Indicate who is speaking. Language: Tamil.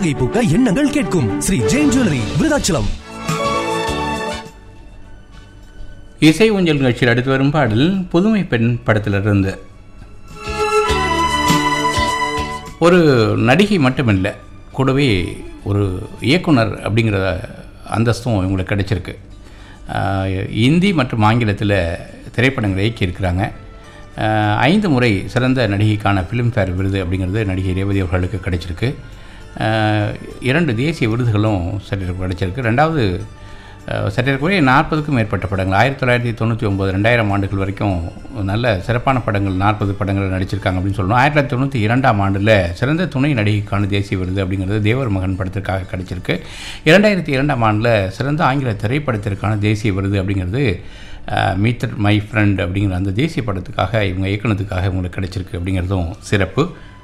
Speaker 1: புன்னகை பூக்க எண்ணங்கள் கேட்கும் ஸ்ரீ ஜெயின் ஜுவல்லரி விருதாச்சலம்
Speaker 2: இசை ஊஞ்சல் நிகழ்ச்சியில் அடுத்து வரும் பாடல் புதுமை பெண் படத்திலிருந்து ஒரு நடிகை மட்டுமில்லை கூடவே ஒரு இயக்குனர் அப்படிங்கிற அந்தஸ்தும் இவங்களுக்கு கிடைச்சிருக்கு ஆஹ் இந்தி மற்றும் ஆங்கிலத்தில் திரைப்படங்களை இயக்கியிருக்கிறாங்க ஆஹ் ஐந்து முறை சிறந்த நடிகைக்கான ஃபிலிம்ஃபேர் விருது அப்படிங்கிறது நடிகை ரேவதி அவர்களுக்கு கிடைச்சிருக்கு ஆஹ் இரண்டு தேசிய விருதுகளும் சற்று கிடைச்சிருக்கு ரெண்டாவது சற்றேறக்குறைய நாற்பதுக்கும் மேற்பட்ட படங்கள் ஆயிரத்தி தொள்ளாயிரத்தி தொண்ணூற்றி ஒம்பது ரெண்டாயிரம் ஆண்டுகள் வரைக்கும் நல்ல சிறப்பான படங்கள் நாற்பது படங்கள் நடிச்சிருக்காங்க அப்படின்னு சொல்லணும் ஆயிரத்தி தொள்ளாயிரத்தி தொண்ணூற்றி இரண்டாம் ஆண்டில் சிறந்த துணை நடிகைக்கான தேசிய விருது அப்படிங்கிறது தேவர் மகன் படத்திற்காக கிடைச்சிருக்கு இரண்டாயிரத்தி இரண்டாம் ஆண்டில் சிறந்த ஆங்கில திரைப்படத்திற்கான தேசிய விருது அப்படிங்கிறது மீட்டர் மை ஃப்ரெண்ட் அப்படிங்கிற அந்த தேசிய படத்துக்காக இவங்க இயக்குனதுக்காக இவங்களுக்கு கிடைச்சிருக்கு அப்படிங்கிறதும் சிறப்பு